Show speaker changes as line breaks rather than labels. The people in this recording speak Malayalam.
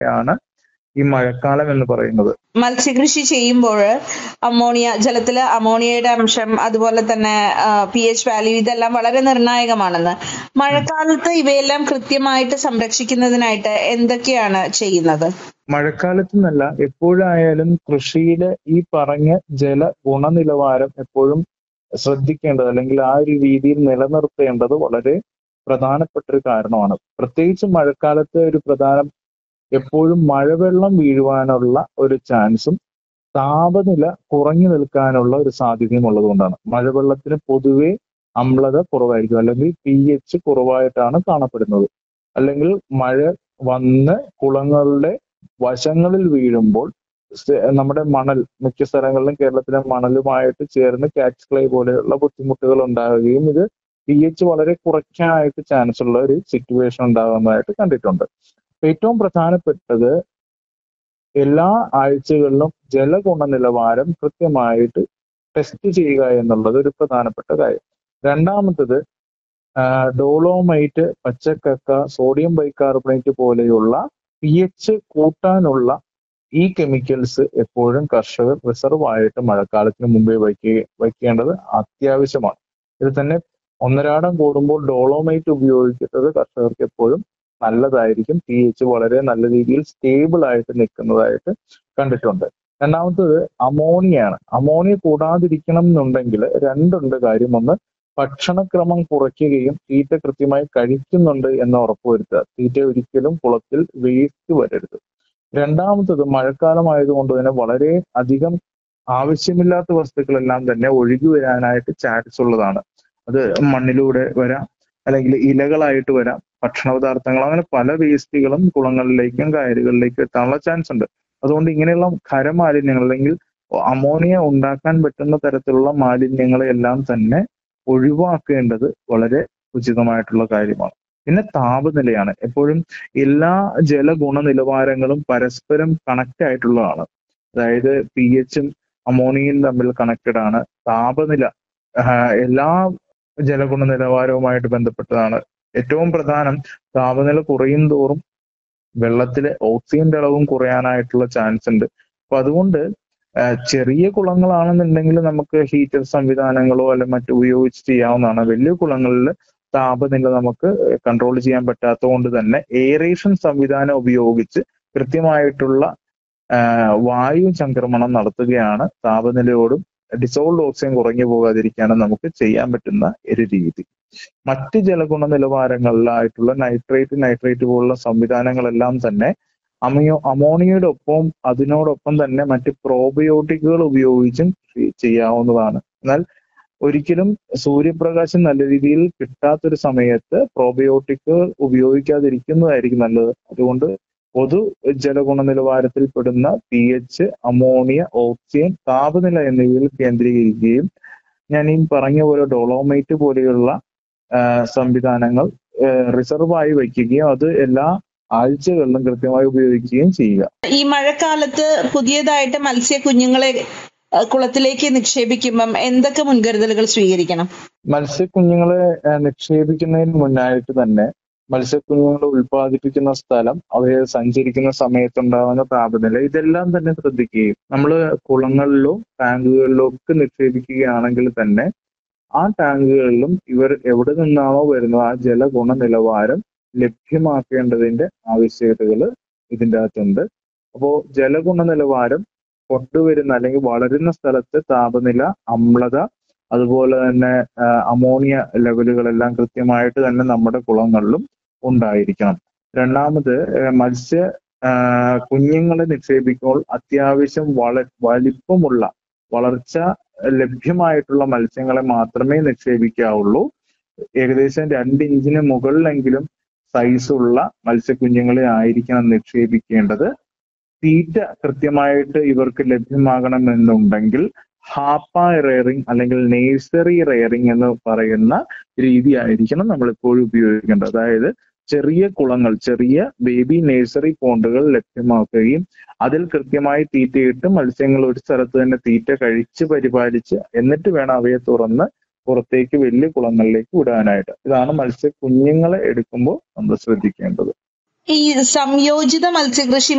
ആണ് ഈ മഴക്കാലം എന്ന് പറയുന്നത്
മത്സ്യകൃഷി ചെയ്യുമ്പോൾ അമോണിയ ജലത്തില് അമോണിയയുടെ അംശം അതുപോലെ തന്നെ പി എച്ച് വാല്യൂ ഇതെല്ലാം വളരെ നിർണായകമാണെന്ന് മഴക്കാലത്ത് ഇവയെല്ലാം കൃത്യമായിട്ട് സംരക്ഷിക്കുന്നതിനായിട്ട് എന്തൊക്കെയാണ് ചെയ്യുന്നത്
മഴക്കാലത്ത് എന്നല്ല എപ്പോഴായാലും കൃഷിയിലെ ഈ പറഞ്ഞ ജല ഗുണനിലവാരം എപ്പോഴും ശ്രദ്ധിക്കേണ്ടത് അല്ലെങ്കിൽ ആ ഒരു രീതിയിൽ നിലനിർത്തേണ്ടത് വളരെ പ്രധാനപ്പെട്ട ഒരു കാരണമാണ് പ്രത്യേകിച്ച് മഴക്കാലത്ത് ഒരു പ്രധാന എപ്പോഴും മഴവെള്ളം വീഴുവാനുള്ള ഒരു ചാൻസും താപനില കുറഞ്ഞു നിൽക്കാനുള്ള ഒരു സാധ്യതയും ഉള്ളതുകൊണ്ടാണ് മഴവെള്ളത്തിന് പൊതുവെ അമ്ലത കുറവായിരിക്കും അല്ലെങ്കിൽ പി എച്ച് കുറവായിട്ടാണ് കാണപ്പെടുന്നത് അല്ലെങ്കിൽ മഴ വന്ന് കുളങ്ങളുടെ വശങ്ങളിൽ വീഴുമ്പോൾ സ- നമ്മുടെ മണൽ മിക്ക സ്ഥലങ്ങളിലും കേരളത്തിലെ മണലുമായിട്ട് ചേർന്ന് കാറ്റ്സ് ക്ലേ പോലെയുള്ള ബുദ്ധിമുട്ടുകൾ ഉണ്ടാവുകയും ഇത് പി എച്ച് വളരെ കുറയ്ക്കാനായിട്ട് ചാൻസ് ഉള്ള ഒരു സിറ്റുവേഷൻ ഉണ്ടാകുന്നതായിട്ട് കണ്ടിട്ടുണ്ട് ഏറ്റവും പ്രധാനപ്പെട്ടത് എല്ലാ ആഴ്ചകളിലും ജലഗുണ നിലവാരം കൃത്യമായിട്ട് ടെസ്റ്റ് ചെയ്യുക എന്നുള്ളത് ഒരു പ്രധാനപ്പെട്ട കാര്യം രണ്ടാമത്തത് ഡോളോമൈറ്റ് പച്ചക്കക്ക സോഡിയം ബൈകാർബണേറ്റ് പോലെയുള്ള പി എച്ച് കൂട്ടാനുള്ള ഈ കെമിക്കൽസ് എപ്പോഴും കർഷകർ റിസർവ് ആയിട്ട് മഴക്കാലത്തിന് മുമ്പേ വയ്ക്കുക വയ്ക്കേണ്ടത് അത്യാവശ്യമാണ് ഇത് തന്നെ ഒന്നരാടം കൂടുമ്പോൾ ഡോളോമൈറ്റ് ഉപയോഗിക്കുന്നത് കർഷകർക്ക് എപ്പോഴും നല്ലതായിരിക്കും പി എച്ച് വളരെ നല്ല രീതിയിൽ സ്റ്റേബിൾ ആയിട്ട് നിൽക്കുന്നതായിട്ട് കണ്ടിട്ടുണ്ട് രണ്ടാമത്തത് അമോണിയാണ് അമോണിയ കൂടാതിരിക്കണം എന്നുണ്ടെങ്കിൽ രണ്ടുണ്ട് കാര്യം ഒന്ന് ഭക്ഷണക്രമം കുറയ്ക്കുകയും തീറ്റ കൃത്യമായി കഴിക്കുന്നുണ്ട് എന്ന് ഉറപ്പുവരുത്തുക തീറ്റ ഒരിക്കലും കുളത്തിൽ വേസ്റ്റ് വരരുത് രണ്ടാമത്തത് മഴക്കാലം ആയതുകൊണ്ട് തന്നെ വളരെ അധികം ആവശ്യമില്ലാത്ത വസ്തുക്കളെല്ലാം തന്നെ ഒഴുകി വരാനായിട്ട് ചാൻസ് ഉള്ളതാണ് അത് മണ്ണിലൂടെ വരാം അല്ലെങ്കിൽ ഇലകളായിട്ട് വരാം ഭക്ഷണ പദാർത്ഥങ്ങൾ അങ്ങനെ പല വേസ്റ്റുകളും കുളങ്ങളിലേക്കും കായലുകളിലേക്കും എത്താനുള്ള ചാൻസ് ഉണ്ട് അതുകൊണ്ട് ഇങ്ങനെയുള്ള ഖരമാലിന്യങ്ങൾ അല്ലെങ്കിൽ അമോണിയ ഉണ്ടാക്കാൻ പറ്റുന്ന തരത്തിലുള്ള മാലിന്യങ്ങളെ എല്ലാം തന്നെ ഒഴിവാക്കേണ്ടത് വളരെ ഉചിതമായിട്ടുള്ള കാര്യമാണ് പിന്നെ താപനിലയാണ് എപ്പോഴും എല്ലാ ജലഗുണ നിലവാരങ്ങളും പരസ്പരം കണക്ട് ആയിട്ടുള്ളതാണ് അതായത് പി എച്ചും അമോണിയയും തമ്മിൽ കണക്റ്റഡ് ആണ് താപനില ആഹ് എല്ലാ ജലഗുണ നിലവാരവുമായിട്ട് ബന്ധപ്പെട്ടതാണ് ഏറ്റവും പ്രധാനം താപനില കുറയും തോറും വെള്ളത്തിലെ ഓക്സിജന്റെ അളവും കുറയാനായിട്ടുള്ള ചാൻസ് ഉണ്ട് അപ്പൊ അതുകൊണ്ട് ആഹ് ചെറിയ കുളങ്ങളാണെന്നുണ്ടെങ്കിൽ നമുക്ക് ഹീറ്റർ സംവിധാനങ്ങളോ അല്ലെ മറ്റു ഉപയോഗിച്ച് ചെയ്യാവുന്നതാണ് വലിയ കുളങ്ങളിൽ താപനില നമുക്ക് കൺട്രോൾ ചെയ്യാൻ പറ്റാത്തത് കൊണ്ട് തന്നെ എയറേഷൻ സംവിധാനം ഉപയോഗിച്ച് കൃത്യമായിട്ടുള്ള ആഹ് വായു ചംക്രമണം നടത്തുകയാണ് താപനിലയോടും ഡിസോൾഡ് ഓക്സിജൻ കുറഞ്ഞു പോകാതിരിക്കാനും നമുക്ക് ചെയ്യാൻ പറ്റുന്ന ഒരു രീതി മറ്റ് ജലഗുണ നിലവാരങ്ങളിലായിട്ടുള്ള നൈട്രേറ്റ് നൈട്രേറ്റ് പോലുള്ള സംവിധാനങ്ങളെല്ലാം തന്നെ അമിയോ അമോണിയയുടെ ഒപ്പം അതിനോടൊപ്പം തന്നെ മറ്റ് പ്രോബയോട്ടിക്കുകൾ ഉപയോഗിച്ചും ചെയ്- ചെയ്യാവുന്നതാണ് എന്നാൽ ഒരിക്കലും സൂര്യപ്രകാശം നല്ല രീതിയിൽ കിട്ടാത്തൊരു സമയത്ത് പ്രോബയോട്ടിക്കുകൾ ഉപയോഗിക്കാതിരിക്കുന്നതായിരിക്കും നല്ലത് അതുകൊണ്ട് പൊതു ജലഗുണ നിലവാരത്തിൽ പെടുന്ന പി എച്ച് അമോണിയ ഓക്സിജൻ താപനില എന്നിവയിൽ കേന്ദ്രീകരിക്കുകയും ഞാൻ ഈ പറഞ്ഞ പോലെ ഡോളോമൈറ്റ് പോലെയുള്ള ആ, സംവിധാനങ്ങൾ റിസർവ് ആയി വയ്ക്കുകയും അത് എല്ലാ ആഴ്ചകളിലും കൃത്യമായി ഉപയോഗിക്കുകയും ചെയ്യുക
ഈ മഴക്കാലത്ത് പുതിയതായിട്ട് മത്സ്യ കുഞ്ഞുങ്ങളെ അഹ് കുളത്തിലേക്ക് നിക്ഷേപിക്കുമ്പം എന്തൊക്കെ മുൻകരുതലുകൾ സ്വീകരിക്കണം
മത്സ്യക്കുഞ്ഞുങ്ങളെ ആ, നിക്ഷേപിക്കുന്നതിന് മുന്നായിട്ട് തന്നെ മത്സ്യക്കുഞ്ഞുങ്ങളെ ഉൽപ്പാദിപ്പിക്കുന്ന സ്ഥലം അവയെ സഞ്ചരിക്കുന്ന സമയത്തുണ്ടാകുന്ന താപനില ഇതെല്ലാം തന്നെ ശ്രദ്ധിക്കുകയും നമ്മൾ കുളങ്ങളിലോ ടാങ്കുകളിലോ ഒക്കെ നിക്ഷേപിക്കുകയാണെങ്കിൽ തന്നെ ആ ടാങ്കുകളിലും ഇവർ എവിടെ നിന്നാണോ വരുന്നത് ആ ജലഗുണ നിലവാരം ലഭ്യമാക്കേണ്ടതിന്റെ ആവശ്യകതകൾ ഇതിൻ്റെ അകത്തുണ്ട് അപ്പോൾ ജലഗുണ നിലവാരം കൊണ്ടുവരുന്ന അല്ലെങ്കിൽ വളരുന്ന സ്ഥലത്ത് താപനില അമ്ലത അതുപോലെ തന്നെ ആ, അമോണിയ ലെവലുകളെല്ലാം കൃത്യമായിട്ട് തന്നെ നമ്മുടെ കുളങ്ങളിലും ഉണ്ടായിരിക്കണം രണ്ടാമത് ആ, മത്സ്യ ആ, കുഞ്ഞുങ്ങളെ നിക്ഷേപിക്കുമ്പോൾ അത്യാവശ്യം വള വലിപ്പമുള്ള വളർച്ച ലഭ്യമായിട്ടുള്ള മത്സ്യങ്ങളെ മാത്രമേ നിക്ഷേപിക്കാവുള്ളൂ ഏകദേശം രണ്ട് ഇഞ്ചിന് മുകളിലെങ്കിലും സൈസുള്ള മത്സ്യക്കുഞ്ഞുങ്ങളെ ആയിരിക്കണം നിക്ഷേപിക്കേണ്ടത് തീറ്റ കൃത്യമായിട്ട് ഇവർക്ക് ലഭ്യമാകണമെന്നുണ്ടെങ്കിൽ ഹാപ്പ റെയറിംഗ് അല്ലെങ്കിൽ നേഴ്സറി റെയറിംഗ് എന്ന് പറയുന്ന രീതി ആയിരിക്കണം നമ്മൾ എപ്പോഴും ഉപയോഗിക്കേണ്ടത് അതായത് ചെറിയ കുളങ്ങൾ ചെറിയ ബേബി നേഴ്സറി പോണ്ടുകൾ ലഭ്യമാക്കുകയും അതിൽ കൃത്യമായി തീറ്റയിട്ട് മത്സ്യങ്ങൾ ഒരു സ്ഥലത്ത് തന്നെ തീറ്റ കഴിച്ച് പരിപാലിച്ച് എന്നിട്ട് വേണം അവയെ തുറന്ന് പുറത്തേക്ക് വലിയ കുളങ്ങളിലേക്ക് വിടാനായിട്ട് ഇതാണ് മത്സ്യ കുഞ്ഞുങ്ങളെ എടുക്കുമ്പോൾ നമ്മൾ ശ്രദ്ധിക്കേണ്ടത്
ഈ സംയോജിത മത്സ്യകൃഷി